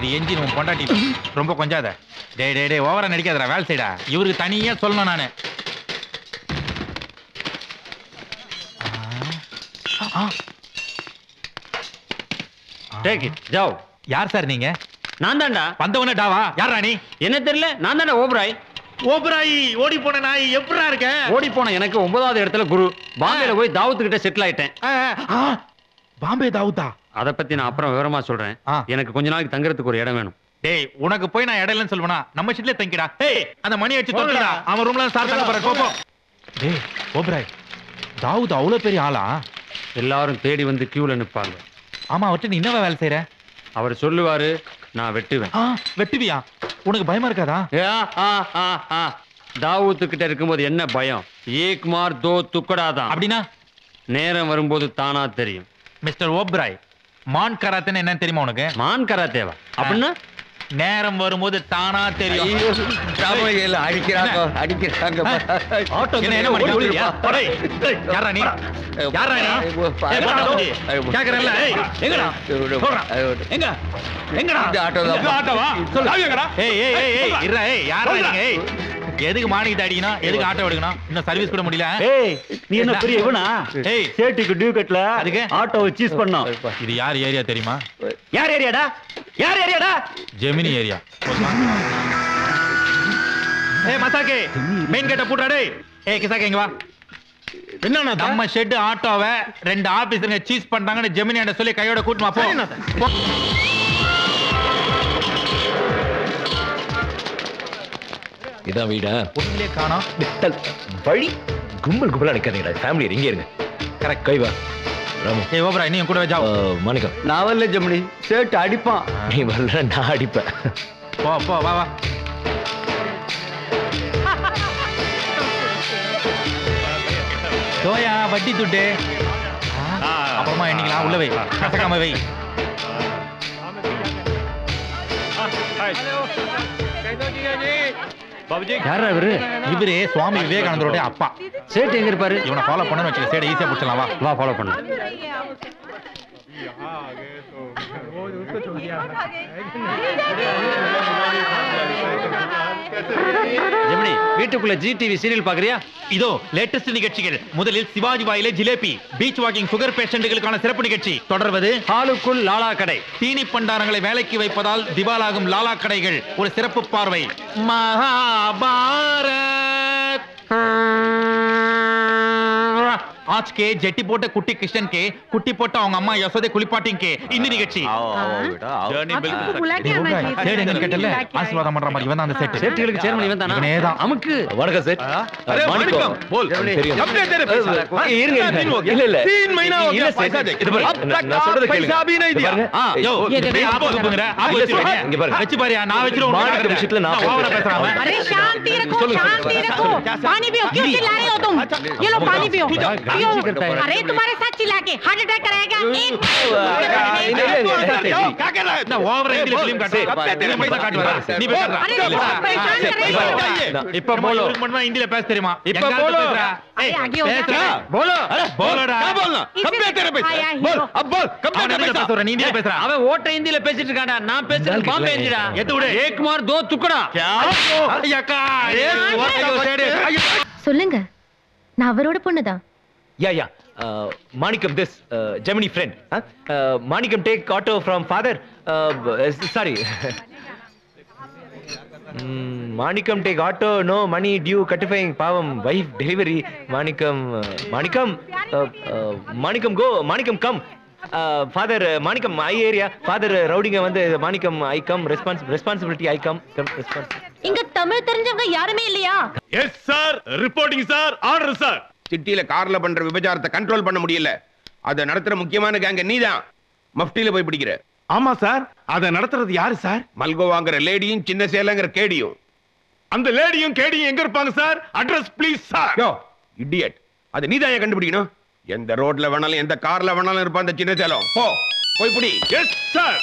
இது என்ஜின் உன் பொண்டாட்டி ரொம்ப கொஞ்சாத டேய் டேய் டேய் ஓவரா நடிக்காதடா வேலை செய்டா இவருக்கு தனியா சொல்லணும் நானு டேக் இட் ஜாவ் யார் சார் நீங்க நான் தான்டா வந்தவன டாவா யார் ராணி என்ன தெரியல நான் தான்டா ஓப்ராய் ஓபராயி ஓடி போன நாய் எப்படா இருக்க ஓடி போன எனக்கு ஒன்பதாவது இடத்துல குரு பாம்பேல போய் தாவத்து கிட்ட செட்டில் ஆயிட்டேன் பாம்பே தாவுதா அத பத்தி நான் அப்புறம் விவரமா சொல்றேன் ஆ. எனக்கு கொஞ்ச நாளைக்கு தங்குறதுக்கு ஒரு இடம் வேணும் டேய் உனக்கு போய் நான் இடம் இல்லைன்னு சொல்லுவேனா நம்ம ஷீட்ல தங்கிடா டேய் அந்த மணி அடிச்சு தொட்டுடா அவன் ரூம்ல சார் தங்க போற போ டேய் ஓபராய் தாவூத் அவ்வளவு பெரிய ஆளா எல்லாரும் தேடி வந்து கியூல நிப்பாங்க ஆமா அவர்கிட்ட நீ என்னவா வேலை செய்யற அவர் சொல்லுவாரு நான் வெட்டுவேன் ஆ, வெட்டுவியா உனக்கு பயமா இருக்காதா ஆ, ஆ, ஆ, ஆ. தாவூத்து கிட்ட இருக்கும்போது என்ன பயம் ஏக் மார் தோ துக்கடா தான் அப்படின்னா நேரம் வரும்போது தானா தெரியும் மிஸ்டர் ஓப்ராய் மான் கராத்தேன்னு என்னன்னு தெரியுமா உனக்கு மான் கரா தேவா அப்படின்னா நேரம் வரும்போது தானா தெரியும் அடிக்கிறாங்க அடிக்கிறாங்க ஆட்டோ என்ன என்ன பண்ணி ஓடுறியா? டேய், டேய், யார்றா நீ யார்றா நீ ஏய், போடா, தம்பி. கேக்குறேன்ல, ஏய், எங்கடா சொல்றா. எங்க எங்கடா இந்த ஆட்டோ தான். இந்த ஆட்டோவா சொல்லு ஏய் ஏய் ஏய் ஏய் இருடா ஏய் யாரா நீங்க ஏய் எதுக்கு மானிக்கிட்டு அடிக்கணும் எதுக்கு ஆட்டோ எடுக்கணும் இன்னும் சர்வீஸ் கூட முடியல ஏய் நீ என்ன பெரிய இவனா ஏய் சேட்டுக்கு டியூ கட்டல அதுக்கு? ஆட்டோவை சீஸ் பண்ணோம் இது யார் ஏரியா தெரியுமா யார் ஏரியாடா யார் ஏரியாடா ஜெமினி ஏரியா ஏய் மசாக்கே மெயின் கேட்ட பூட்டா டேய் ஏய் கிசாக்கே இங்க வா என்னண்ணா நம்ம ஷெட் ஆட்டோவை ரெண்டு ஆபீசருங்க சீஸ் பண்றாங்கன்னு ஜெமினி சொல்லி கையோட கூட்டுமா போ போ. இதான் வீடா ஒண்ணுலயே காணோம் வழி கும்பல் கும்பலா நிக்காதீங்கடா ஃபேமிலி இங்க இருங்க கரெக்ட் கை வா ராமு ஏய் ஓபரா நீ என் கூட ஜா அஹ், மாணிக்கம் நான் வரல ஜெமினி சேட்டு அடிப்பான் நீ வரல நான் அடிப்பேன் போ போ வா வா தோயா வட்டி துட்டு அப்புறமா எண்ணிக்கலாம் உள்ள வை கசக்காம வை யாரா இவரு இவரு சுவாமி விவேகானந்தரோட அப்பா சேட்டு எங்க இருப்பாரு இவனை ஃபாலோ பண்ணணும்னு வச்சுக்க சேட ஈஸியா பிடிச்சலாம் வா வா ஃபாலோ பண்ணு ஜெமினி வீட்டுக்குள்ள ஜி டிவி சீரியல் பாக்குறியா இதோ லேட்டஸ்ட் நிகழ்ச்சிகள் முதலில் சிவாஜி வாயிலே ஜிலேபி பீச் வாக்கிங் சுகர் பேஷண்ட்டுகளுக்கான சிறப்பு நிகழ்ச்சி தொடர்வது ஹாலுக்குள் லாலா கடை தீனி பண்டாரங்களை வேலைக்கு வைப்பதால் திவாலாகும் லாலா கடைகள் ஒரு சிறப்பு பார்வை மகாபாரத் आज के जेटी पोटे कुट्टी किशन के कुट्टी पोटा அவங்க அம்மா யசோதை குளிப்பாட்டிங்க के இந்த நிகழ்ச்சி आपको बुला के आना चाहिए था। சேடு எங்க கேட்டல ஆசீர்வாதம் பண்ற மாதிரி இவன் தான் அந்த செட் சேட்டுகளுக்கு சேர்மன் இவன் தானா இவனே தான். அமுக்கு வணக்கம் சார் अरे மாணிக்கம் वणकम बोल தெரியும் अब दे तेरे पैसा அஹ், இருங்க இருங்க. இல்ல இல்ல तीन महीना हो இல்ல गया சார். पैसा दे இது பாருங்க, अब நான் तक நான் சொல்றதை आप கேளுங்க. पैसा भी नहीं இது दिया பாருங்க. ஆ, யோ, ये देखो, டேய், ஆபத்து போங்குற, ஆபத்து இல்ல சார், வைங்க. இங்க பாருங்க. வச்சு பாரியா, நான் வச்சிருவேன், உனக்கு மாணிக்கம் காட்டுறேன். விஷயத்துல நான் நான் ஓவரா பேசுறேன். பேசுறேன் அவன். अरे शांति रखो சொல்லுங்க, शांति சொல்லுங்க। रखो पानी पियो क्यों चिल्ला रहे हो तुम ये लो पानी पियो पियो अरे तुम्हारे साथ चिल्ला के हार्ट अटैक कराएगा एक இல்ல, இல்ல, இல்ல. क्या कर रहा है என்ன ஓவரா இங்கிலீஷ் film காட்டு. तेरे நீ போய் காட்டு வர. நீ போய் காட்டுறா. अरे देखो परेशान कर रहे हो இப்ப போலோ இவருக்கு மட்டும் இந்தியில பேச தெரியுமா இப்ப எங்க ஆளு போலோ. பேசுறா? ஏய், अरे आगे हो பேசுறா. जा போலோ போலோடா. क्या बोलना कब दे तेरे पैसा आया बोल हीरो। अब बोल कब दे அவன் तेरे எதுக்கு पैसा பேச வர? நீ இந்தியில பேசுறா. அவன் ஓட்ட இந்தியில பேசிட்டு இருக்காடா நான் பேசுறது பாம்பே இந்திடா எத்து விடு. ஏக் மார் தோ துக்கடா ஐயக்கா, ஏய், ஓட்டையோ தேடு. ஐயோ. சொல்லுங்க நான் அவரோட பொண்ணுதான் Yeah, yeah. Uh, Manikam, this uh, Gemini friend. Huh? Uh, Manikam take auto from father. Uh, b- uh, sorry. Mm, Manikam take auto, no money due, cuttifying, pavam, wife, delivery. Manikam, uh, Manikam, uh, uh, Manikam go, Manikam come. Uh, father, uh, Manikam, my area. Father, uh, ரவுடிங்க வந்து Manikam, I come, respons responsibility, I come. come responsibility. இங்க தமிழ் தெரிஞ்சவங்க யாருமே இல்லையா yes sir reporting sir order sir சிட்டில கார்ல பண்ற விபச்சாரத்தை control பண்ண முடியல அதை நடத்துற முக்கியமான கேங்க நீதான் மஃப்டில போய் பிடிக்கிற ஆமா சார் அதை நடத்துறது யாரு சார் மல்கோவாங்கிற லேடியும் சின்ன சேலங்கிற கேடியும் அந்த லேடியும் கேடியும் எங்க இருப்பாங்க sir address please sir yo idiot அது நீதான் ஏன் கண்டுபிடிக்கணும் எந்த ரோட்ல வேணாலும் எந்த கார்ல வேணாலும் இருப்பான் அந்த சின்ன சேலம் போ போய் பிடி எஸ் சார்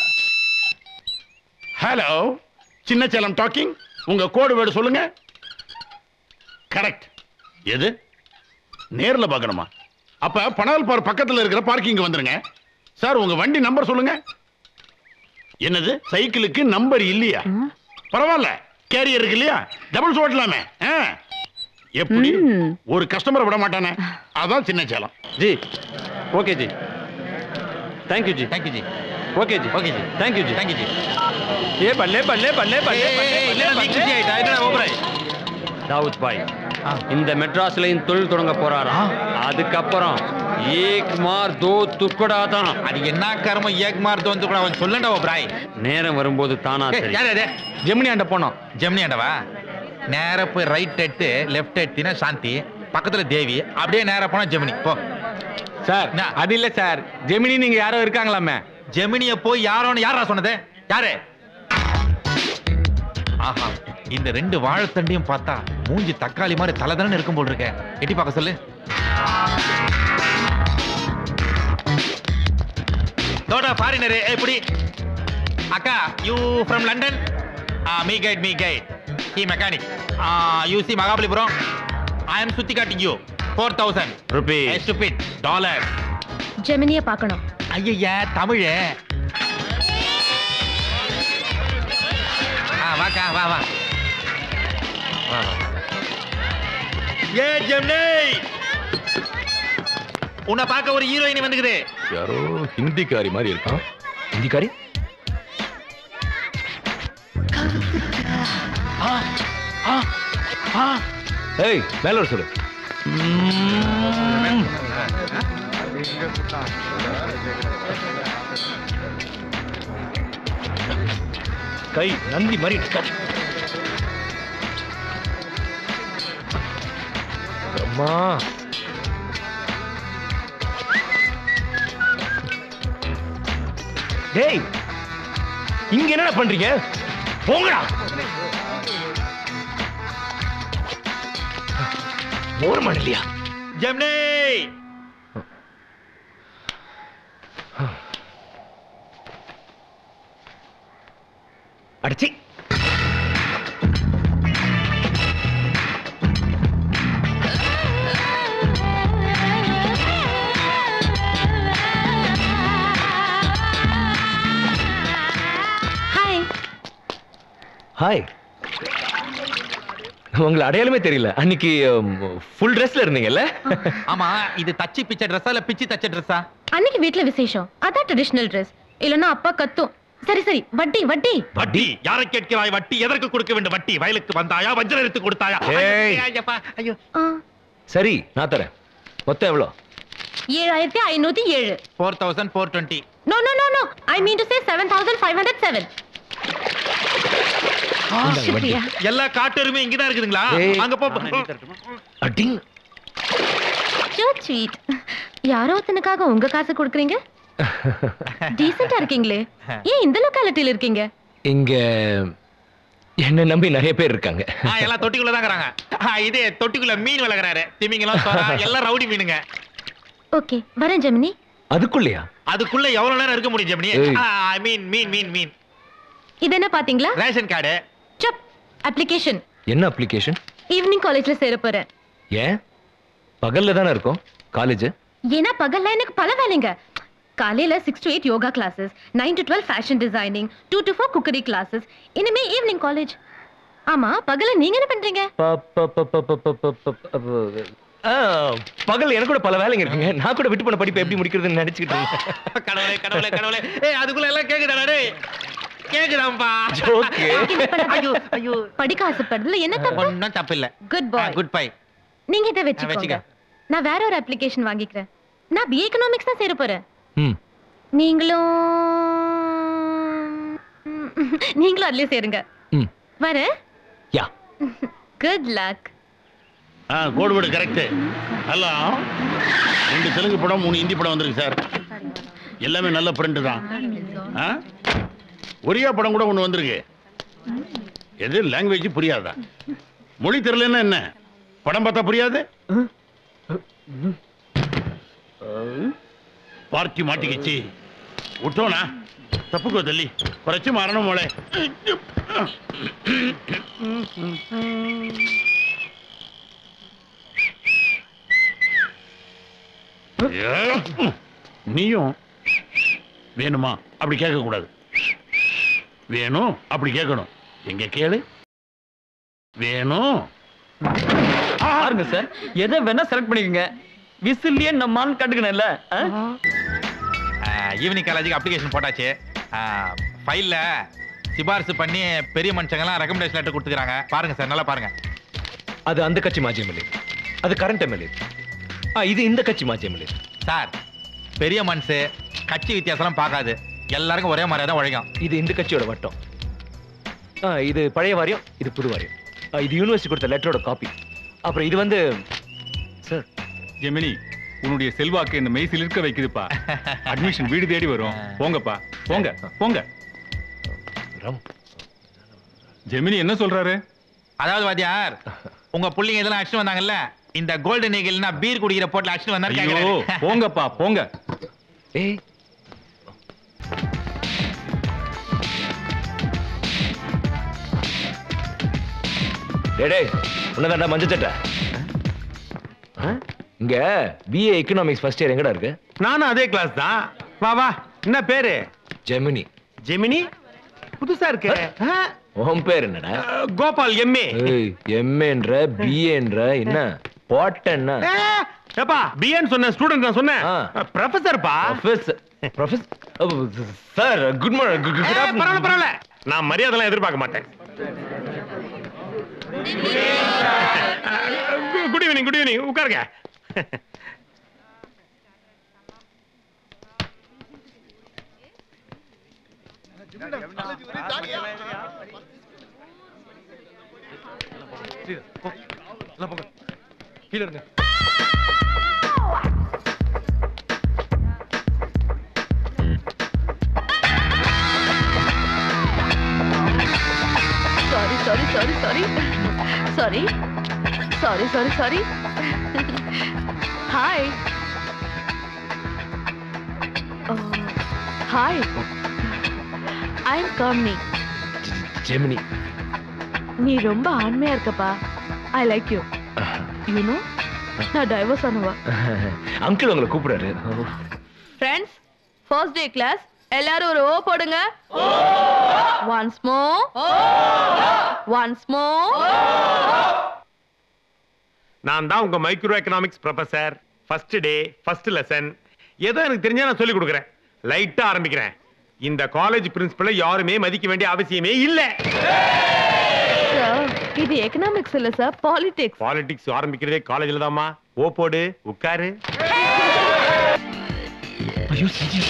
ஹலோ சின்ன சேலம் டாக்கிங் உங்க கோடு வேர்டு சொல்லுங்க கரெக்ட் எது நேர்ல பார்க்கணுமா அப்ப பனவல் பார் பக்கத்துல இருக்கிற பார்க்கிங் வந்துருங்க சார் உங்க வண்டி நம்பர் சொல்லுங்க என்னது சைக்கிளுக்கு நம்பர் இல்லையா பரவாயில்ல கேரியர் இருக்கு இல்லையா டபுள்ஸ் ஓட்டலாமே ஆ. எப்படி ஒரு கஸ்டமரை விட மாட்டானே அதான் சின்ன Salem ji okay ji thank you ji thank you ji okay ji okay ji thank you ji thank you ji ये बल्ले बल्ले बल्ले बल्ले बल्ले बल्ले बल्ले தாவூத் பாய் இந்த மெட்ராஸ்லயும் தொழில் தொடங்க போறாராம் அதுக்கப்புறம் ஏக் மார் தோ துக்கடா தான் அது என்ன கர்மம் ஏக் மார் தோந்து கூட அவன் சொல்லண்டா பிராய் நேரம் வரும்போது தானா தெரியும் யார் அது ஜெமினி ஆண்ட போனோம் ஜெமினி ஆண்டவா நேரா போய் ரைட் எடுத்து லெஃப்ட் எடுத்தினா சாந்தி பக்கத்துல தேவி அப்படியே நேரா போனா ஜெமினி போ சார் என்ன? அது இல்ல சார் ஜெமினி நீங்க யாரோ இருக்காங்களாமே ஜெமினிய போய் யாரோன்னு யாரா சொன்னது யாரு ஆஹா இந்த ரெண்டு வாழைத்தண்டையும் பார்த்தா மூஞ்சி தக்காளி மாதிரி தலை தானே இருக்கும் போல் இருக்க எட்டி பார்க்க சொல்லு தோடா ஃபாரினரு எப்படி அக்கா you from London me guide me guide he mechanic you see Mahabalipuram I am சுத்தி காட்டிங் you four thousand rupee stupid dollar ஜெமினிய பார்க்கணும் ஐயா தமிழ் ஆ வாக்கா வா வா வா, வா. ஏ ஜெமினி உன்னை பார்க்க ஒரு ஹீரோயின் வந்துக்குது யாரோ ஹிந்திக்காரி மாதிரி இருக்கான் ஹிந்திக்காரி ஏய் மேல வர சொல்லு கை நந்தி மாதிரி இருக்காது அம்மா டேய் இங்க என்னடா பண்றீங்க போங்கடா ஓரமா இல்லையா ஜெமினி அடிச்சி ஹாய் ஹாய் உங்களை அடையாளமே தெரியல அன்னைக்கு ஃபுல் ட்ரெஸ்ல இருந்தீங்கல்ல ஆமா இது தச்சி பிச்சை ட்ரெஸ்ஸா இல்ல பிச்சி தச்ச ட்ரெஸ்ஸா அன்னைக்கு வீட்ல விசேஷம் அதான் ட்ரெடிஷனல் ட்ரெஸ் இல்லனா அப்பா கத்தும் சரி சரி வட்டி வட்டி வட்டி யாரை கேட்கிறாய் வட்டி எதற்கு கொடுக்க வேண்டும் வட்டி வயலுக்கு வந்தாயா வஞ்சரம் எடுத்து கொடுத்தாயா ஏய். ஐயப்பா, ஐயோ ஆ, சரி நான் தரேன் மொத்தம் எவ்வளோ ஏழாயிரத்தி ஐநூத்தி ஏழு four thousand four twenty no no no no I mean to say seven thousand five hundred seven Supriya எல்லா காட்டெருமே இங்கதான் இருக்குதுங்களா ஏய். அங்க போ அடிங் சோ ஸ்வீட் யாரோ ஒருத்தனுக்காக உங்க காசு கொடுக்குறீங்க டீசெண்டா இருக்கீங்களே ஏன் இந்த லொக்காலிட்டியில இருக்கீங்க இங்க என்ன நம்பி நிறைய பேர் இருக்காங்க ஆ, எல்லாம் தொட்டிக்குள்ள தான் இருக்கிறாங்க இதே தொட்டிக்குள்ள மீன் வளர்க்குறாரு திமிங்கலம் சொரா, எல்லாம் ரவுடி மீனுங்க ஓகே வரேன் ஜெமினி அதுக்குள்ளயா அதுக்குள்ள எவ்வளவு நேரம் இருக்க முடியும் ஜெமினி ஏய். ஐ மீன் மீன் மீன் மீன் இது என்ன பாத்தீங்களா ரேஷன் கார்டு சப் அப்ளிகேஷன் என்ன அப்ளிகேஷன் ஈவினிங் காலேஜ்ல சேர போறேன் ஏன் பகல்ல தானே இருக்கும் காலேஜ் ஏன்னா பகல்ல எனக்கு பல வேலைங்க காலையில six to eight yoga classes nine to twelve fashion designing two to four cookery classes இனிமே ஈவினிங் காலேஜ் ஆமா பகல்ல நீங்க என்ன பண்றீங்க பகல் எனக்கு கூட பல வேலைங்க இருக்குங்க நான் கூட விட்டு போன படிப்பை எப்படி முடிக்கிறதுன்னு நினைச்சுக்கிட்டு இருந்தேன் கடவுளே கடவுளே கடவுளே ஏய் அதுக்குள்ள எல்லாம் கேக்குதாடா டேய் கேக்குதாம்பா Okay. ஐயோ ஐயோ படிக்க ஆசைப்படுறதுல என்ன தப்பு ஒன்னும் தப்பு இல்ல குட் பாய் குட் பை நீங்க இதை வச்சுக்க. வச்சுக்கோங்க நான் வேற ஒரு அப்ளிகேஷன் வாங்கிக்கிறேன் நான் பிஏ எக்கனாமிக்ஸ் தான் சேர போறேன் ம் நீங்களும் நீங்களும் அதுலயே சேருங்க ம் வரேன் யா குட் லக் ஆ கோடுபடு கரெக்ட் ஹலோ ரெண்டு தெலுங்கு படம் மூணு ஹிந்தி படம் வந்திருக்கு சார் எல்லாமே நல்ல பிரிண்ட் தான் ஆ ஒரியா படம் கூட ஒன்று வந்திருக்கு எது லாங்குவேஜ் புரியாதா மொழி தெரியலன்னா என்ன படம் பார்த்தா புரியாது பார்ட்டி மாட்டிக்கிச்சு விட்டோனா தப்புக்கோ தள்ளி குறைச்சு மாறணும் மோளே ஐயோ. நீயும் வேணுமா அப்படி கேட்க கூடாது வேணும் அப்படி கேட்கணும் எங்க கேளு வேணும் பாருங்க சார் எதை வேணா செலக்ட் பண்ணிக்கோங்க விசில்லையே நம்மால் கண்டுக்கணும்ல ஈவினிங் காலேஜுக்கு அப்ளிகேஷன் போட்டாச்சு ஃபைல்ல சிபாரிசு பண்ணி பெரிய மனுஷங்கெல்லாம் ரெக்கமெண்டேஷன் லெட்டர் கொடுத்துக்கிறாங்க பாருங்க சார் நல்லா பாருங்க அது அந்த கட்சி மாஜி எம்எல்ஏ அது கரண்ட் எம்எல்ஏ ஆ இது இந்த கட்சி மாஜி எம்எல்ஏ சார் பெரிய மனுஷு கட்சி வித்தியாசம்லாம் பார்க்காது எல்லாருக்கும் ஒரே மாதிரியா தான் உழைக்கும் இது இந்த கட்சியோட வட்டம் ஆ இது பழைய வாரியம் இது புது வாரியம் ஆ, இது யூனிவர்சிட்டி கொடுத்த லெட்டரோட காப்பி அப்புறம் இது வந்து சார் ஜெமினி உன்னுடைய செல்வாக்கு இந்த மெய்சில் இருக்க வைக்குதுப்பா அட்மிஷன் வீடு தேடி வரும் போங்கப்பா போங்க போங்க ரம் ஜெமினி என்ன சொல்றாரு அதாவது வாத்தியார் உங்க புள்ளிங்க இதெல்லாம் அடிச்சுட்டு வந்தாங்கல்ல இந்த கோல்டன் ஈகிள்னா பீர் குடிக்கிற போட்ல அடிச்சுட்டு வந்தாரு ஐயோ கேக்குறாரு. போங்கப்பா போங்க ஏய் டேய் டேய் உன்னதாண்டா மஞ்சள் சட்டை ஆ? இங்க பிஏ எக்கனாமிக்ஸ் ஃபர்ஸ்ட் இயர் எங்கடா இருக்கு நானும் அதே கிளாஸ் தான் வா வா என்ன பேரு ஜெமினி ஜெமினி புதுசா இருக்கு ஆ? உன் பேர் என்னடா அஹ், கோபால் எம்ஏ ஏய் எம்ஏன்ற பிஏன்ற என்ன போட்டன்னா ஏப்பா பிஏன்னு சொன்ன ஸ்டூடெண்ட் நான் சொன்னேன் ஆ. ப்ரொஃபசர்ப்பா professor professor sir good morning good பரவாயில்ல பரவாயில்ல நான் மரியாதைலாம் எதிர்பார்க்க மாட்டேன் குட் ஈவினிங் குட் ஈவினிங் உட்காருங்க கீழ இருங்க sorry sorry sorry sorry sorry sorry sorry sorry hi hi I am காம்னி ஜெமினி நீ ரொம்ப ஆண்மையா இருக்கப்பா I like you you no நான் டைவர்ஸ் ஆனவா அங்கிள் உங்களை கூப்பிடுறாரு ஃப்ரெண்ட்ஸ் ஃபர்ஸ்ட் டே கிளாஸ் எல்லாரும் ஒரு ஓ போடுங்க ஒன்ஸ் மோ ஒன்ஸ் மோ நான் தான் உங்க micro economics professor first day first lesson ஏதோ எனக்கு தெரிஞ்சா நான் சொல்லி கொடுக்குறேன் லைட்டா ஆரம்பிக்கிறேன் இந்த காலேஜ் பிரின்சிபலை யாருமே மதிக்க வேண்டிய அவசியமே இல்ல சார் இது எக்கனாமிக்ஸ் இல்ல சார் பாலிடிக்ஸ் பாலிடிக்ஸ் ஆரம்பிக்கிறதே காலேஜ்ல தாம்மா ஓ போடு உட்காரு ஐயோ சீரியஸ்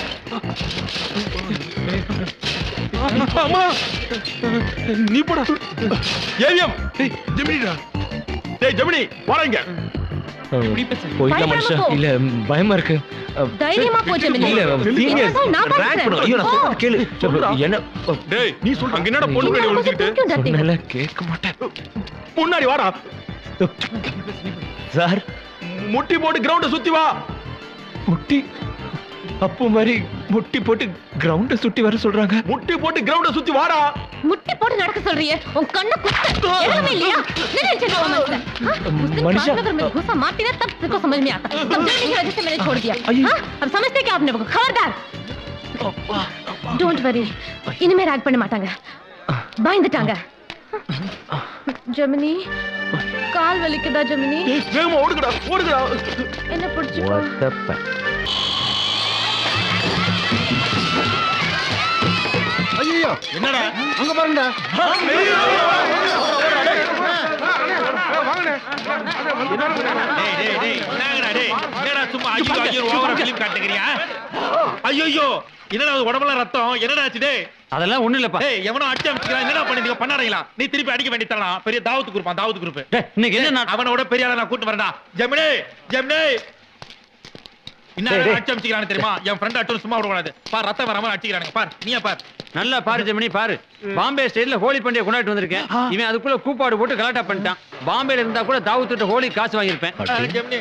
அம்மா நீ போடா ஏவிஎம் ஜெமினிடா டேய் ஜெமினி போறீங்க போயிடலாம் மனுஷா பயமா போ. இல்ல பயமா இருக்கு தைரியமா போ ஜெமினி இல்ல சீரியஸ் என்னதான் நான் ரேங்க் பார்க்கிறேன். பண்ணுங்க ஐயோ நான் சொல்றது கேளு என்ன டேய் நீ சொல்ற அங்க என்னடா பொண்ணு பின்னாடி ஒளிஞ்சிக்கிட்டு சொன்னல கேட்க மாட்டேன் முன்னாடி வாடா சார் முட்டி போட்டு கிரவுண்ட சுத்தி வா முட்டி அப்பு மாதிரி முட்டி போட்டு கிரவுண்ட சுத்தி வர சொல்றாங்க முட்டி போட்டு கிரவுண்ட சுத்தி வாடா முட்டி போட்டு நடக்க சொல்றியே உன் கண்ணு குத்து எதுவுமே இல்லையா नहीं नहीं चलो मत उस दिन मनीषा। पार्टनर में घुसा मारती ना तब तेरे को समझ में आता तब जल्दी की वजह से मैंने छोड़ दिया हाँ? अब समझते क्या आपने को खबरदार डोंट वरी இனிமே ராக் பண்ண மாட்டாங்க பயந்துட்டாங்க ஜெமினி கால் வலிக்குதா ஜெமினி வேகமா ஓடுங்கடா ஓடுங்கடா என்ன பிடிச்சிக்கோ ஒத்தப்ப ஐயோ என்னடா அங்க பாருங்கடா டேய், டேய், டேய், என்னங்கடா டேய்? என்னடா சும்மா ஐயோ, ஐயோ, over ஆ film காட்டுகிறியா? ஐயையோ, என்னடா அது உடம்புல ரத்தம் என்னடா ஆச்சு டேய் அதெல்லாம் ஒண்ணு இல்லப்பா டேய் எவனோ அடிச்சு அமைச்சிக்கிறான் என்னடா பண்ணீங்க பண்ணாரீங்களா நீ திருப்பி அடிக்க வேண்டியதானா பெரிய தாவத்து குரூப் தாவத்து குரூப் டேய், இன்னைக்கு என்ன நாட்- அவனோட பெரிய ஆளை நான் கூட்டு வரேன்டா ஜெமினி ஜெமினி என்ன டேய், டேய். அடிச்சு அமைச்சிக்கிறானு தெரியுமா என் ஃப்ரெண்ட் அட்டும் சும்மா விடக்கூடாது பார் ரத்தம் வராம அடிச்சுக்கிறானுங்க பார் நீயே பார் நல்லா பாரு ஜெமினி பாரு பாம்பே ஸ்டைல்ல ஹோலி பண்டிகை கொண்டாடி வந்திருக்கேன் இவன் அதுக்குள்ள கூப்பாடு போட்டு கலாட்டா பண்ணிட்டான் பாம்பேல இருந்தா கூட தாவத்துட்டு ஹோலி காசு வாங்கியிருப்பேன் ஆ, ஜெமினி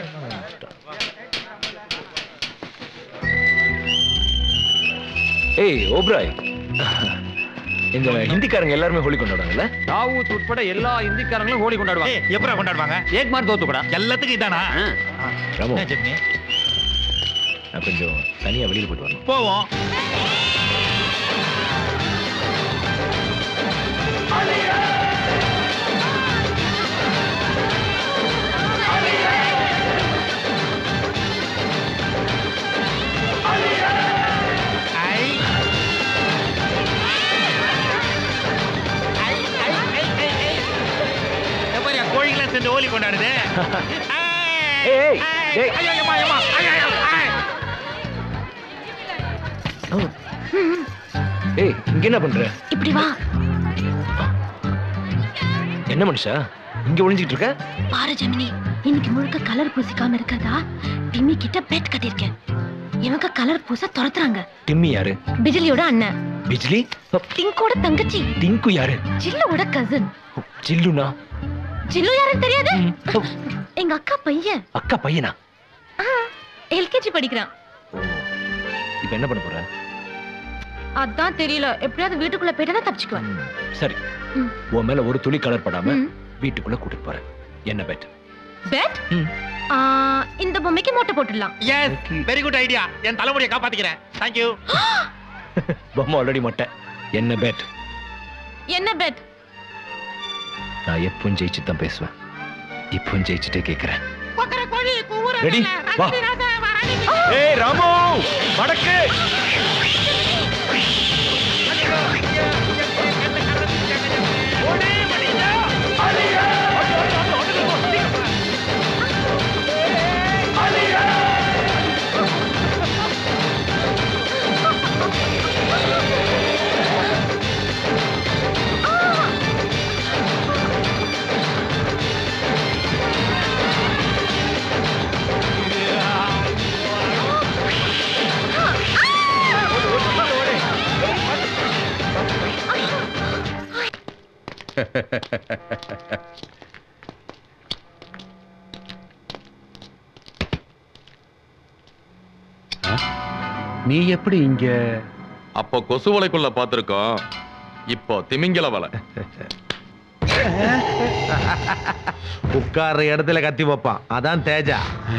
ஏய் ஓப்ராய் இந்த ஹிந்திக்காரங்க எல்லாருமே ஹோலி கொண்டாடுவாங்கல்ல தாவூத் உட்பட எல்லா இந்திக்காரங்களும் ஹோலி கொண்டாடுவாங்க ஏய் எப்பரா கொண்டாடுவாங்க ஏக் மார் தோத்துக்கடா எல்லாத்துக்கும் இதானா ராமு என்ன ஜெமினி நான் கொஞ்சம் தனியா வெளியில போயிட்டு வரணும் போவோம் சேர்ந்து ஹோலி கொண்டாடுது ஏய், டேய். ஐயோ, அம்மா, அம்மா, ஐயோ, ஐயோ, ஐயோ. ஏய் இங்க என்ன பண்ற இப்படி வா என்ன மனுஷா இங்க ஒளிஞ்சிட்டு இருக்க பாரு ஜெமினி இன்னைக்கு முழுக்க கலர் பூசிக்காம இருக்கிறதா டிம்மி கிட்ட பெட் கட்டியிருக்கேன் இவங்க கலர் பூச துரத்துறாங்க டிம்மி யாரு பிஜிலியோட அண்ணன் பிஜ்லி அ, டிங்கோட தங்கச்சி டிங்கு யாரு ஜில்லுவோட கசின் ஜில்லுனா ஜில்லு யாருன்னு தெரியாது எங்க அக்கா பையன் அக்கா பையனா எல்கேஜி படிக்கிறான் இப்ப என்ன பண்ண போற அதான் தெரியல எப்படியாவது வீட்டுக்குள்ள போயிட்டா தப்பிச்சுக்குவேன் ம், சரி ம். உன் மேல ஒரு துளி கலர் படாம ம். வீட்டுக்குள்ள கூட்டிட்டு போறேன் என்ன பெட் பெட் ம். இந்த பொம்மைக்கு மோட்டை போட்டுடலாம் எஸ் வெரி குட் ஐடியா என் தலைமுடியை காப்பாத்திக்கிறேன் தேங்க்யூ பொம்மை ஆல்ரெடி மொட்டை என்ன பெட் என்ன பெட் நான் எப்பவும் ஜெயிச்சு தான் பேசுவேன் இப்பவும் ஜெயிச்சுட்டே கேக்குறேன் ரெடி வா ஏய் ராமு வடக்கு நீ எப்படி இங்க அப்போ கொசு வலைக்குள்ள பார்த்திருக்கோம் இப்போ திமிங்கல வலை உட்கார்ற இடத்துல கத்தி வைப்பான் அதான் தேஜா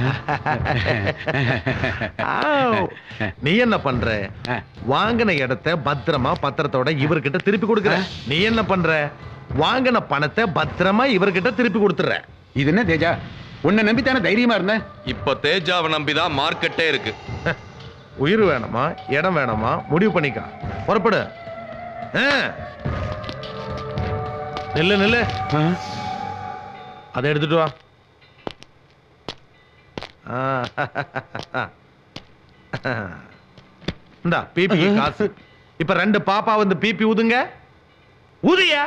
ஆவ். நீ என்ன பண்ற வாங்கின இடத்த பத்திரமா பத்திரத்தோட இவர்கிட்ட திருப்பி கொடுக்குற நீ என்ன பண்ற வாங்கின பணத்தை பத்திரமா இவர்கிட்ட திருப்பி கொடுத்துற இது என்ன தேஜா உன்னை நம்பித்தானே தைரியமா இருந்தேன் இப்போ தேஜாவை நம்பிதான் மார்க்கெட்டே இருக்கு உயிர் வேணுமா இடம் வேணுமா முடிவு பண்ணிக்க புறப்படு ஆ. நில்லு நில்லு அதை எடுத்துட்டு வா ஆ. இந்தா பிபி காசு இப்ப ரெண்டு பாப்பா வந்து பிபி ஊதுங்க ஊதியா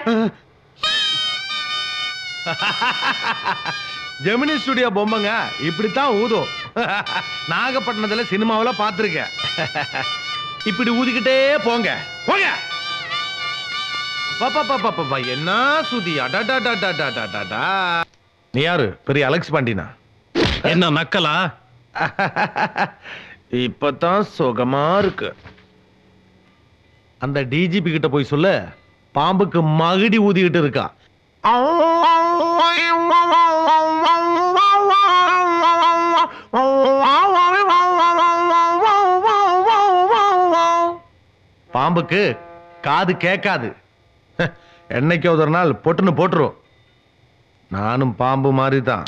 ஜெமினி ஸ்டுடியோ பொம்மைங்க இப்படித்தான் ஊதும் நாகப்பட்டினத்துல சினிமாவுல பார்த்திருக்கேன் இப்படி ஊதிக்கிட்டே போங்க போங்க பாப்பா பாப்பா பாப்பா என்ன சுதி அடடடடடடடடா. நீ யாரு பெரிய அலெக்ஸ் பாண்டினா என்ன நக்கலா இப்பதான் சுகமா இருக்கு அந்த டிஜிபி கிட்ட போய் சொல்லு பாம்புக்கு மகுடி ஊதிக்கிட்டு இருக்கா பாம்புக்கு காது கேட்காது என்னைக்கு ஒரு நாள் பொட்டுன்னு போட்டுரும் நானும் பாம்பு மாதிரி தான்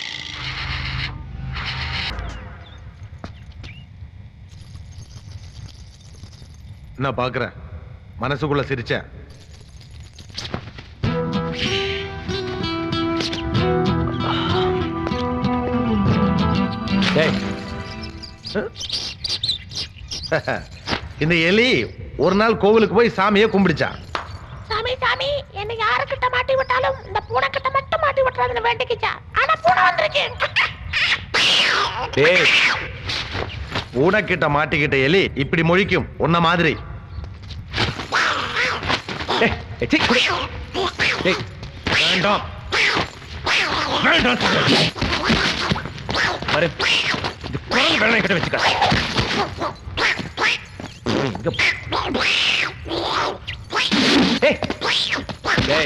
என்ன பாக்குற மனசுக்குள்ள சிரிச்சேன் டேய். இந்த எலி ஒரு நாள் கோவிலுக்கு போய் சாமியை கும்பிடுச்சா சாமி சாமி என்ன யாருக்கிட்ட மாட்டி விட்டாலும் இந்த பூனை கிட்ட மட்டும் மாட்டி விட்டுறாதுன்னு வேண்டிக்கிச்சா ஆனா பூனை வந்திருக்கு டேய் பூனைக்கிட்ட மாட்டிக்கிட்ட எலி இப்படி முழிக்கும் உன்ன மாதிரி ஏய், ஏய், சீ, குடி. ஏய், வேண்டாம் வேண்டாம் பாரு இது குரங்கு வேலை கிட்ட வச்சுக்க ஏய் ஏய்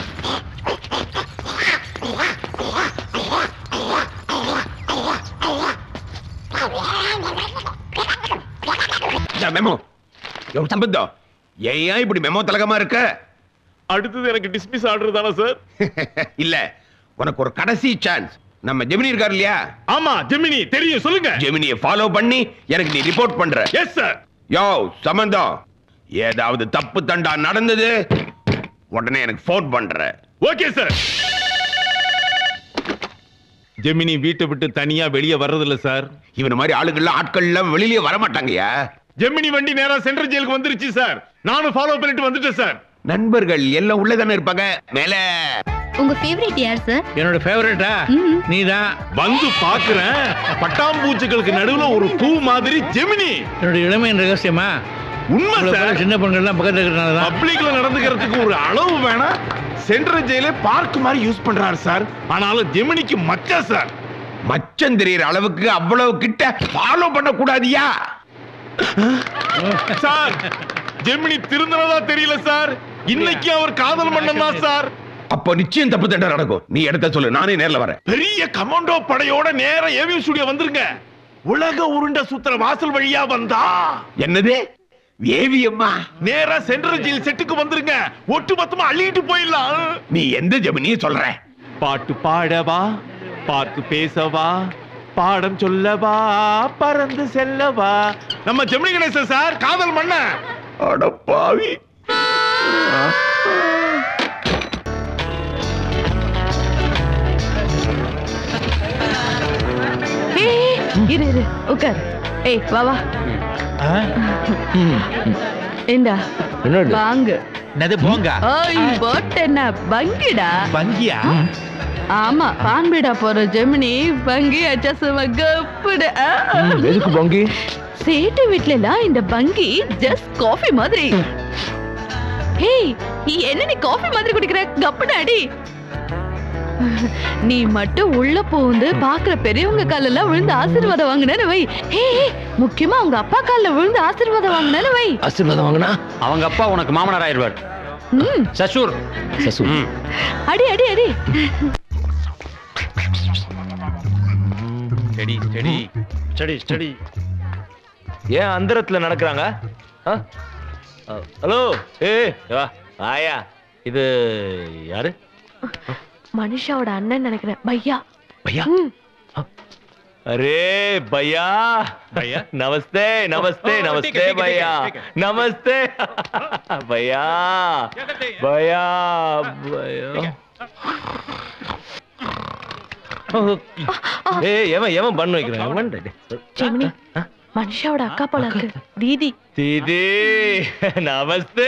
மெமோ எவ்வளவு சம்பந்தம் ஏன் இப்படி மெமோ தலகமா இருக்க அடுத்தது எனக்கு டிஸ்மிஸ் ஆர்டர் தானே சார் இல்ல உனக்கு ஒரு கடைசி சான்ஸ் நம்ம ஜெமினி இருக்கார் இல்லையா ஆமா ஜெமினி தெரியும் சொல்லுங்க ஜெமினியை ஃபாலோ பண்ணி எனக்கு நீ ரிப்போர்ட் பண்ற எஸ் சார் யோ சம்பந்தம் ஏதாவது தப்பு தண்டா நடந்தது உடனே எனக்கு ஃபோன் பண்ற ஓகே சார் ஜெமினி வீட்டை விட்டு தனியா வெளியே வர்றதில்ல சார் இவன மாதிரி ஆளுங்கள்லாம் ஆட்கள் எல்லாம் வெளியிலே வர மாட்டாங்கய்யா ஜெமினி வண்டி நேரா சென்ட்ரல் ஜெயிலுக்கு வந்துருச்சு சார் நானும் ஃபாலோ பண்ணிட்டு வந்துட்டேன் சார் நண்பர்கள் எல்லாம் உள்ளதானே இருப்பாங்க மேல உங்க ஃபேவரட் யார் சார் என்னோட ஃபேவரட்டா நீதான் வந்து பாக்குறேன் பட்டாம்பூச்சிகளுக்கு நடுவுல ஒரு பூ மாதிரி ஜெமினி என்னோட இளமையின் ரகசியமா உண்மை உங்களை போல சார் சின்ன பொண்ணுகள்லாம் பக்கத்துல இருக்கிறனால தான் பப்ளிக்ல நடந்துக்கிறதுக்கு ஒரு அளவு வேணாம் சென்ட்ரல் ஜெயிலே பார்க் மாதிரி யூஸ் பண்றாரு சார் ஆனாலும் ஜெமினிக்கு மச்சா சார் மச்சம் தெரியற அளவுக்கு அவ்வளவு கிட்ட ஃபாலோ பண்ண கூடாதியா சார் ஜெமினி திருந்தனதா தெரியல சார் இன்னைக்கு அவர் காதல் மன்னன் தான் சார் அப்போ நிச்சயம் தப்பு தண்டனை நடக்கும் நீ எடுத்த சொல்லு நானே நேர்ல வரேன் பெரிய கமாண்டோ படையோட நேர ஏவிஎம் ஸ்டுடியோ வந்துருங்க உலக உருண்ட சுத்துற வாசல் வழியா வந்தா என்னது ஏவியம்மா நேரா சென்ட்ரல் ஜெயில் செட்டுக்கு வந்துருங்க ஒட்டு மொத்தமா அள்ளிட்டு போயிடலாம் நீ எந்த ஜெமினியை சொல்ற பாட்டு பாடவா பார்த்து பேசவா பாடம் சொல்லவா பறந்து செல்லவா நம்ம ஜெமினி கணேசன் சார் காதல் மன்ன அட பாவி ஏய், இரு இரு உட்கார் ஏய் வா வா இந்தா என்னது? வாங்கு என்னது போங்க ஓய் போட் என்ன பங்கிடா பங்கியா ஆமா பான்பீடா போற ஜெமினி பங்கி அச்சா சும்மா கப்புடு ஆ. எதுக்கு பங்கி சேட்டு வீட்ல எல்லாம் இந்த பங்கி ஜஸ்ட் காஃபி மாதிரி ஹேய் என்ன நீ காஃபி மாதிரி குடிக்கிற கப்புடு அடி நீ மட்டும் உள்ள பூந்து பாக்குற பெரியவங்க கால்ல எல்லாம் விழுந்து ஆசீர்வாதம் வாங்கினேன்னு வை ஹே முக்கியமா உங்க அப்பா கால்ல விழுந்து ஆசீர்வாதம் வாங்கினேன்னு வை ஆசீர்வாதம் வாங்கினா அவங்க அப்பா உனக்கு மாமனார் ஆயிடுவார் ம் சசூர் சசு அடி அடி அடி செடி செடி ஸ்டடி ஸ்டடி ஏன் அந்தரத்துல நடக்கிறாங்க ஹலோ ஏ வா ஆயா இது யாரு மனுஷாவோட அண்ணன் நினைக்கிறேன் பையா பையா ம். अरे भैया भैया? नमस्ते नमस्ते Oh, नमस्ते ठीक है, ठीक है, भैया ठीक है, नमस्ते भैया भैया भैया ஏய் எவன் எவன் பண்ணு வைக்கிறான் எவன் ஜெமினி மனுஷாவோட அக்கா போல இருக்கு தீதி தீதி நமஸ்தே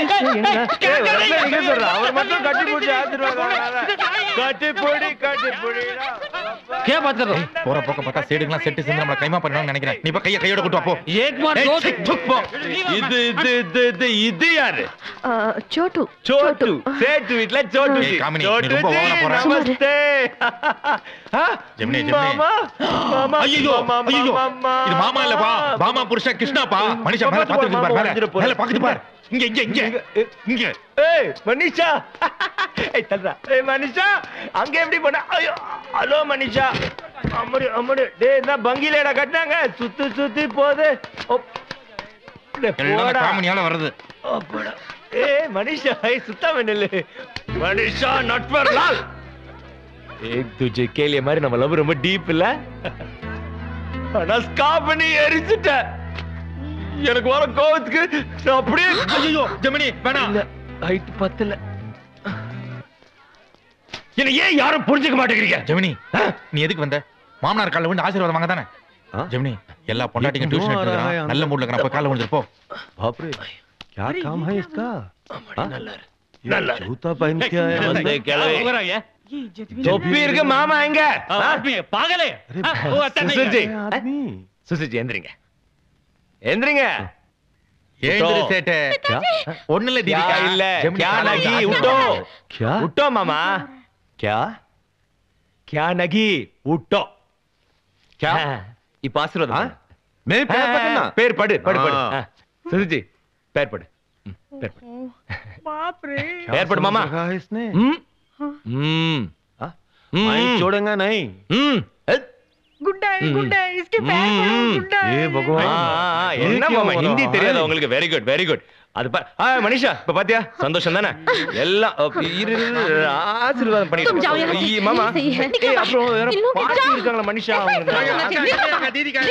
அவர் மட்டும் கட்டி போட்டு ஆசீர்வாதம் கட்டி போடி கட்டி போடி கே பாத்துறோம் போற போக்க பார்த்தா சேடுங்கலாம் செட்டு சேர்ந்து நம்மள கைமா பண்ணணும்னு நினைக்கிறேன் நீ இப்ப கைய கையோட கூட்டு வா போ ஏக் மார் ஏய், தோ சீ, துக் போ. இது இது இது இது இது யாரு ஆ, சோட்டு சோட்டு சேட்டு வீட்ல சோட்டு ஏய், காமினி, நீ சோட்டு ரொம்ப ஜி, ஓவரா போற. நமஸ்தே ஆ, ஜெமினி, ஜெமினி. மாமா மாமா ஐயோ மாமா, ஐயோ மாமா, இது மாமா இல்லப்பா பாமா புருஷா கிருஷ்ணாப்பா மனுஷன் மேல பாத்துட்டு பாரு மேல வந்துட போறேன். மேல பாக்குது பாரு இங்க இங்க இங்க இங்க ஏய் மனிஷா ஏய் தல்றா ஏய் மனிஷா அங்க எப்படி போன ஐயோ ஹலோ மனிஷா அம்மடி அம்மடி டேய் என்ன பங்கிலேடா கட்டினாங்க சுத்தி சுத்தி போகுது ஒப். டேய், எல்லாம் போடா. காமனியால வருது அப்படா. ஏய் மனிஷா ஏய் சுத்தாம நில்லு மனிஷா நட்வர் லால் ஏக் துஜே கேலிய மாதிரி நம்ம லவ் ரொம்ப டீப் இல்ல ஆனா ஸ்காப் பண்ணி எரிச்சிட்ட எனக்கு வர கோவத்துக்கு நான் அப்படியே ஐயோ ஜெமினி வேணாம் ஹைட் பத்தல என்ன ஏன் யாரும் புரிஞ்சுக்க மாட்டேங்கிறீங்க ஜெமினி நீ எதுக்கு வந்த மாமனார் கால்ல விழுந்து ஆசீர்வாதம் வாங்க தானே ஜெமினி எல்லா பொண்டாட்டிங்க டியூஷன் எடுத்துக்கிறான் நல்ல மூட்ல நான் போய் கால்ல விழுந்துட்டு போ बाप रे क्या काम है इसका நல்லா जूता पहन के आया நமஸ்தே கிளவி தொப்பி இருக்கு மாமா எங்க பாகலே சுசுஜி சுசுஜி எந்திரிங்க எந்திரிங்க ஏந்திரு சேட்டு ஒண்ணு இல்ல क्या தீபிகா இல்ல ஜெமினி क्या கால்ல नगी விழுந்து उठो ஆசீர்வாதம். क्या उठो मामा क्या क्या नगी उठो क्या இப்ப ஆசீர்வாதம் மே பேர் பட்டனா? பேர் படு படு படு ஆ. சுசுஜி பேர் படு ம், பேர் படு पैर पड़ मामा कहा है इसने हम्म हम्म माई छोड़ेगा नहीं हम्म गुड्डा है हम्म। गुड्डा है इसके पैर पड़ो गुड्डा ये है भगवान என்ன ये क्या மாமா हो रहा ஹிந்தி है? தெரியாதா உங்களுக்கு வெரி குட் வெரி குட் அது பா ஆ மனிஷா இப்ப பாத்தியா சந்தோஷம் தானே எல்லாம் அ, இரு இரு, இரு, ஆசீர்வாதம் तुम जाओ यहाँ பண்ணிட்டு से। ஈ, மாமா सही है, निकलो ஏய், बाहर। அப்புறம் வேற इन लोगों के பாட்டி जाओ। இருக்காங்களா மனிஷா அவங்க தீபிகா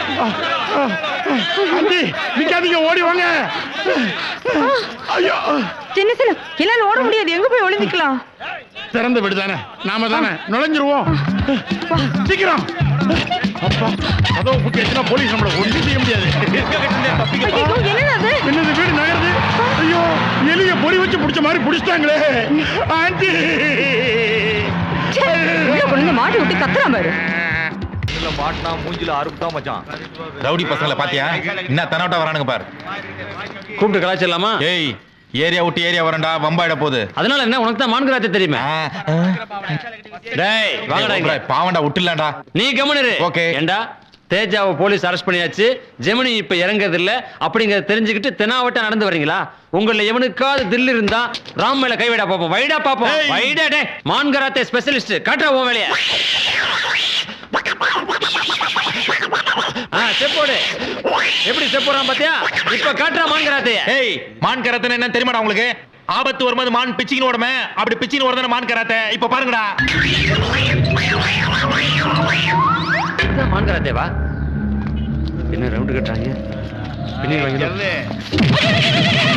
அண்டி நிக்காதீங்க ஓடி வாங்க ஐயோ சின்ன சின்ன என்னால ஓட முடியாது எங்க போய் ஒளிஞ்சிக்கலாம் திறந்த வீடு தானே நாம தானே நுழைஞ்சிருவோம் சீக்கிரம் அப்பா அதோ புட்டியாச்சுன்னா போலீஸ் நம்மள ஒன்றும் செய்ய முடியாது என்னது வீடு நகருது ஐயோ எலிய பொறி வச்சு பிடிச்ச மாதிரி பிடிச்சிட்டாங்களே ஆண்டி மாட்டி விட்டு கத்துறான் பாரு இதுல மாட்டினா மூஞ்சில அறுப்பு தான் மச்சான் ரவுடி பசங்களை பாத்தியா என்ன தனாவட்டா வரானுங்க பாரு கூப்பிட்டு கலாச்சிடலாமா ஏய் ஏரியா விட்டு ஏரியா வரண்டா வம்பாயிட போகுது அதனால என்ன உனக்கு தான் மான்கராத்தை தெரியுமே டேய் வாங்கடா இங்க. பாவண்டா விட்டுலாம்டா நீ கவனிரு ஓகே ஏண்டா தேஜாவை போலீஸ் அரெஸ்ட் பண்ணியாச்சு ஜெமினி இப்ப இறங்குறது இல்ல அப்படிங்கறத தெரிஞ்சுக்கிட்டு தெனாவட்டா நடந்து வரீங்களா உங்கள எவனுக்காவது தில் இருந்தா ராம் மேல கைவிடா பாப்போம் வைடா பாப்போம் வைடா டே மான்கராத்தே ஸ்பெஷலிஸ்ட் காட்டுற உன் வேலைய ஆ செப்போடு எப்படி செப்போறான் பாத்தியா இப்ப காட்டுறா மான்கராத்தைய ஏய் மான் கராத்தே என்ன தெரியுமாடா உங்களுக்கு ஆபத்து வரும்போது மான் பிச்சிக்கின்னு ஓடுமே அப்படி பிச்சின்னு ஓடுதானே மான் கராத்தே இப்ப பாருங்கடா இதுதான் மான்கராத்தேவா என்ன ரவுண்டு கட்டுறாங்க பின்னி வாங்கி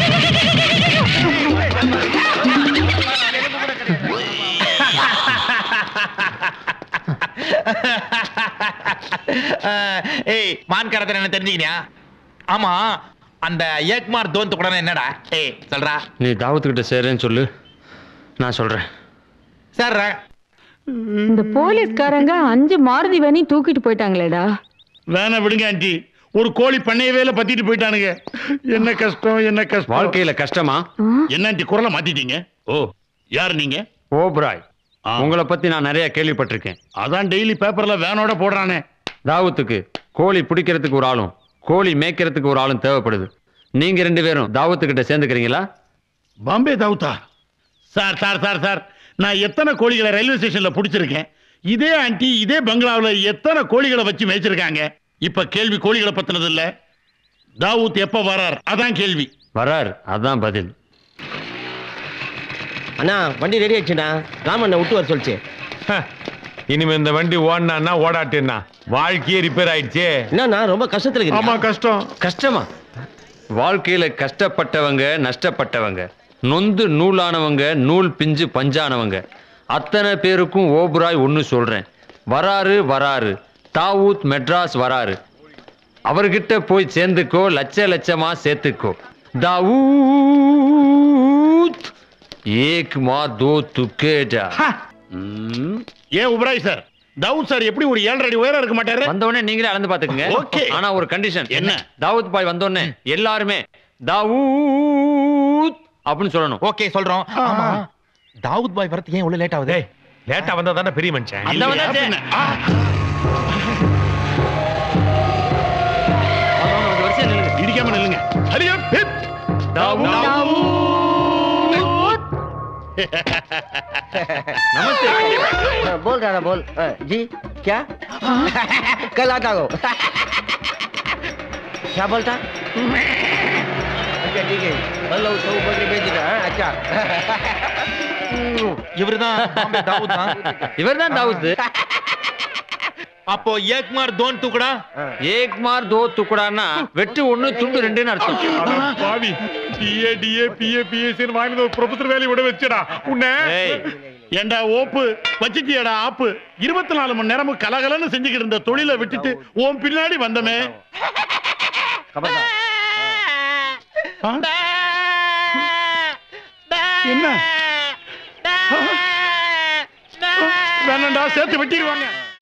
ஏய் மான் கராத்தே என்ன தெரிஞ்சுக்கினியா ஆமா அந்த ஏக்மார் தோந்து கூட என்னடா ஏய் சொல்றா நீ தாவத்துக்கிட்ட சேரேன்னு சொல்லு நான் சொல்றேன் சார் இந்த போலீஸ்காரங்க அஞ்சு மாருதி வேணி தூக்கிட்டு போயிட்டாங்களேடா வேணா விடுங்க ஆண்டி ஒரு கோழி பண்ணையவேல பத்திட்டு போயிட்டானுங்க என்ன கஷ்டம் என்ன கஷ்டம் வாழ்க்கையில கஷ்டமா என்ன ஆண்டி குரலை மாத்திட்டீங்க ஓ யார் நீங்க ஓப்ராய் உங்களை பத்தி நான் நிறைய கேள்விப்பட்டிருக்கேன் அதான் டெய்லி பேப்பர்ல வேனோட போடுறானே தாவத்துக்கு கோழி பிடிக்கிறதுக்கு ஒரு ஆளும் கோழி மேய்க்கிறதுக்கு ஒரு ஆளும் தேவைப்படுது நீங்க ரெண்டு பேரும் தாவத்துக்கிட்ட சேர்ந்துக்கிறீங்களா பாம்பே தாவுத்தா சார் சார் சார் சார் நான் எத்தனை கோழிகளை ரயில்வே ஸ்டேஷன்ல பிடிச்சிருக்கேன் இதே ஆண்டி இதே பங்களாவில் எத்தனை கோழிகளை வச்சு மேய்ச்சிருக்காங்க இப்ப கேள்வி கோழிகளை பத்தினது இல்ல தாவூத் எப்ப வரார் அதான் கேள்வி வரார் அதான் பதில் அண்ணா வண்டி ரெடி ஆயிடுச்சுண்ணா ராமண்ணா விட்டு வர சொல்லிச்சு இனிமே இந்த வண்டி ஓடினா ஓடாட்டுன்னா வாழ்க்கையே ரிப்பேர் ஆயிடுச்சே என்னண்ணா ரொம்ப கஷ்டத்துல ஆமா கஷ்டம் கஷ்டமா வாழ்க்கையில கஷ்டப்பட்டவங்க நஷ்டப்பட்டவங்க நொந்து நூலானவங்க நூல் பிஞ்சு பஞ்சானவங்க அத்தனை பேருக்கும் ஓபுராய் ஒன்று சொல்றேன் வராரு வராரு தாவூத் மெட்ராஸ் வராரு அவர்கிட்ட போய் சேர்ந்துக்கோ லட்ச லட்சமா சேர்த்துக்கோ தாவூத் ஏக் மா தோ துக்கேடா ஏன் உபராய் சார் தாவூத் சார் எப்படி ஒரு ஏழரை அடி உயரம் இருக்க மாட்டாரு வந்தோடனே நீங்களே அளந்து பாத்துக்கங்க Okay. ஆனா ஒரு கண்டிஷன் என்ன? தாவூத் பாய் வந்தோடனே எல்லாருமே தாவூத் அப்படின்னு சொல்லணும் ஓகே சொல்றோம் ஆமா தாவூத் பாய் வரது ஏன் இவ்வளவு லேட் ஆகுது லேட்டா வந்தா தானே பெரிய மனுஷன் அந்த வந்தாச்சே. இடிக்காம நில்லுங்க ஹரியா பிப் नमस्ते बोल रहा था बोल अ, जी क्या कल आता हो क्या बोलता अच्छा ठीक है हेलो सब बकरी बेच रहा है अच्छा இவர்தான் பாம்பே தாவூத் தான் இவர்தான் தாவூத் அப்போ ஏக்மார் தோன் தூக்குடா ஏக் மார் தோ துக்குடான்னா வெட்டு ஒண்ணு துண்டு ரெண்டுன்னு அர்த்தம் பாவி டிஏ டிஏ பிஏ பிஎஸ்சின்னு வாங்கின ஒரு ப்ரொஃபசர் வேலையை விட வச்சுடா உன்னை ஏண்டா ஓப்பு வச்சுட்டியடா ஆப்பு இருபத்தி நாலு மணி நேரமும் கலகலன்னு செஞ்சுக்கிட்டு இருந்த தொழிலை விட்டுட்டு உன் பின்னாடி வந்தமே ஆ? என்ன வேணாண்டா சேர்த்து வெட்டிடுவாங்க